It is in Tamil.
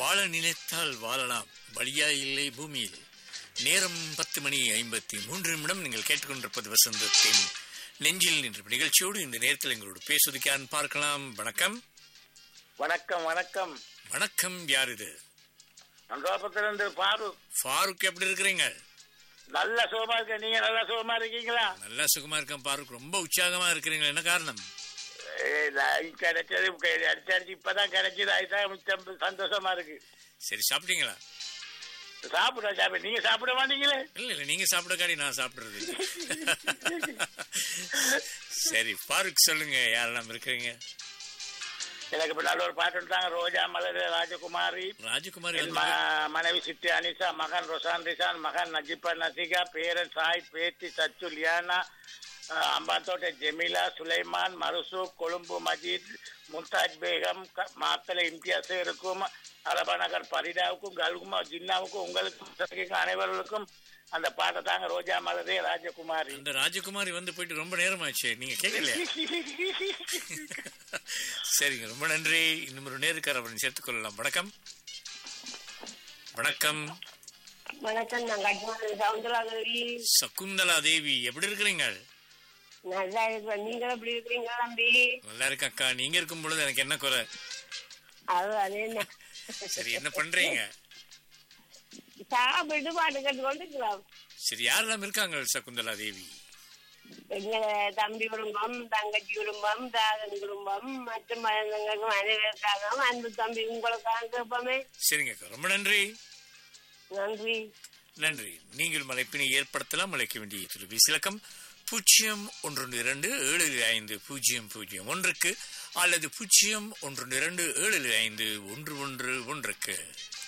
வாழ நினைத்தால் வாழலாம் வழியா இல்லை பூமியில் நேரம் பத்து மணி ஐம்பத்தி மூன்று நிமிடம் நீங்கள் கேட்டுக்கொண்டிருப்பது வசந்தத்தின் நெஞ்சில் நின்ற நிகழ்ச்சியோடு இந்த நேரத்தில் எங்களோடு பேசுவதுக்கு யாருன்னு பார்க்கலாம் வணக்கம் வணக்கம் வணக்கம் வணக்கம் யார் இது அன்றாபத்திலிருந்து பாரு ஃபாரூக் எப்படி இருக்கிறீங்க நல்ல சுகமா இருக்க நீங்க நல்ல சுகமா இருக்கீங்களா நல்லா சுகமா இருக்கேன் ஃபாரூக் ரொம்ப உற்சாகமா இருக்கிறீங்க என்ன காரணம் ஏய், நான் கிடைச்சது கை- அடிச்சு அடிச்சு இப்பதான் கிடைச்சது அதுதான் மிச்சம் சந்தோஷமா இருக்கு சரி சாப்பிட்டீங்களா சாப்பிட சாப்பிட நீங்க சாப்பிட மாட்டீங்களே இல்ல இல்ல நீங்க சாப்பிடக்காடி நான் சாப்பிடுறது இல்ல. சரி ஃபாரூக் சொல்லுங்க யாரெல்லாம் இருக்கிறீங்க எனக்கு இப்ப நல்ல ஒரு பாட்டு விட்டாங்க ரோஜா மலர் ராஜகுமாரி ராஜகுமாரி என் வந்து ம- மனைவி சித்தி அனிசா மகன் ரொசான் ரிசான் மகன் நஜிபா நசிகா பேரன் சாய் பேத்தி சச்சு லியானா அஹ், அம்பாத்தோட்டை ஜெமிலா சுலைமான் மருசு கொழும்பு மஜீத் மும்தாஜ் பேகம் க- மாத்தலை இம்தியாஸ் இருக்கும் அரபநகர் பரிடாவுக்கும் கல்குமா ஜின்னாவுக்கும் உங்களுக்கும் அனைவர்களுக்கும் அந்த பாட்டை தாங்க ரோஜா மலரே ராஜகுமாரி அந்த ராஜகுமாரி வந்து போயிட்டு ரொம்ப நேரம் ஆச்சு நீங்க கேட்கலையா சரிங்க ரொம்ப நன்றி இன்னும் ஒரு நேருக்கார் அவரை சேர்த்துக் கொள்ளலாம் வணக்கம் வணக்கம் வணக்கம் நான் கட்மான் சவுந்தரராகவி சகுந்தலா தேவி எப்படி இருக்கிறீங்க நல்லா இருக்கிறேன் நீங்க எப்படி இருக்கிறீங்க தம்பி நல்லா இருக்க அக்கா நீங்க இருக்கும் பொழுது எனக்கு என்ன குறை அது அது என்ன சரி என்ன பண்றீங்க சாப்பிட்டு பாட்டு கேட்டு கொண்டுக்கலாம் சரி யாரெல்லாம் இருக்காங்க சகுந்தலா தேவி எங்க தம்பி குடும்பம் தங்கச்சி குடும்பம் தாகன் குடும்பம் மற்றும் மருந்தங்களுக்கும் அனைவருக்காக அன்பு தம்பி உங்களுக்காக கேட்போமே சரிங்க அக்கா ரொம்ப நன்றி நன்றி நன்றி நீங்கள் மலைப்பினை ஏற்படுத்தலாம் அழைக்க வேண்டிய தொலைபேசி இலக்கம் பூஜ்ஜியம் ஒன்று இரண்டு ஏழு ஐந்து பூஜ்ஜியம் பூஜ்ஜியம் ஒன்றுக்கு அல்லது பூஜ்ஜியம் ஒன்று இரண்டு ஏழு ஐந்து ஒன்று ஒன்று ஒன்றுக்கு